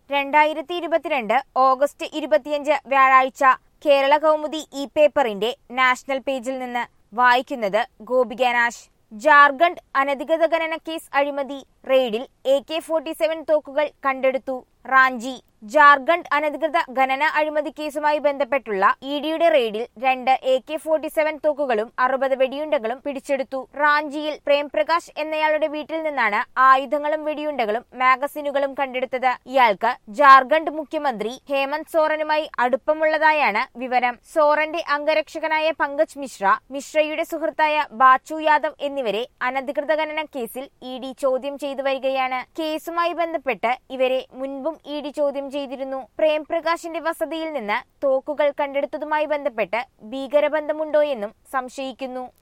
രണ്ടായിരത്തി ഇരുപത്തിരണ്ട് ഓഗസ്റ്റ് ഇരുപത്തിയഞ്ച് വ്യാഴാഴ്ച കേരള കൗമുദി ഇ പേപ്പറിന്റെ നാഷണൽ പേജിൽ നിന്ന് വായിക്കുന്നത് ഗോപികാനാശ് ജാർഖണ്ഡ് അനധികൃത ഖനന കേസ് അഴിമതി റെയ്ഡിൽ എ കെ ഫോർട്ടി സെവൻ തോക്കുകൾ കണ്ടെടുത്തു റാഞ്ചി ജാർഖണ്ഡ് അനധികൃത ഖനന അഴിമതി കേസുമായി ബന്ധപ്പെട്ടുള്ള ഇ ഡിയുടെ റെയ്ഡിൽ രണ്ട് എ കെ ഫോർട്ടി സെവൻ തോക്കുകളും അറുപത് വെടിയുണ്ടകളും പിടിച്ചെടുത്തു റാഞ്ചിയിൽ പ്രേംപ്രകാശ് എന്നയാളുടെ വീട്ടിൽ നിന്നാണ് ആയുധങ്ങളും വെടിയുണ്ടകളും മാഗസിനുകളും കണ്ടെടുത്തത് ഇയാൾക്ക് ജാർഖണ്ഡ് മുഖ്യമന്ത്രി ഹേമന്ത് സോറനുമായി അടുപ്പമുള്ളതായാണ് വിവരം സോറന്റെ അംഗരക്ഷകനായ പങ്കജ് മിശ്ര മിശ്രയുടെ സുഹൃത്തായ ബാച്ചു യാദവ് എന്നിവരെ അനധികൃത ഖനന കേസിൽ ഇ ഡി ചോദ്യം ചെയ്തു വരികയാണ് കേസുമായി ബന്ധപ്പെട്ട് ഇവരെ മുൻപും ഇ ഡി ചോദ്യം ചെയ്തിരുന്നു പ്രേംപ്രകാശിന്റെ വസതിയിൽ നിന്ന് തോക്കുകൾ കണ്ടെടുത്തതുമായി ബന്ധപ്പെട്ട് ഭീകരബന്ധമുണ്ടോയെന്നും സംശയിക്കുന്നു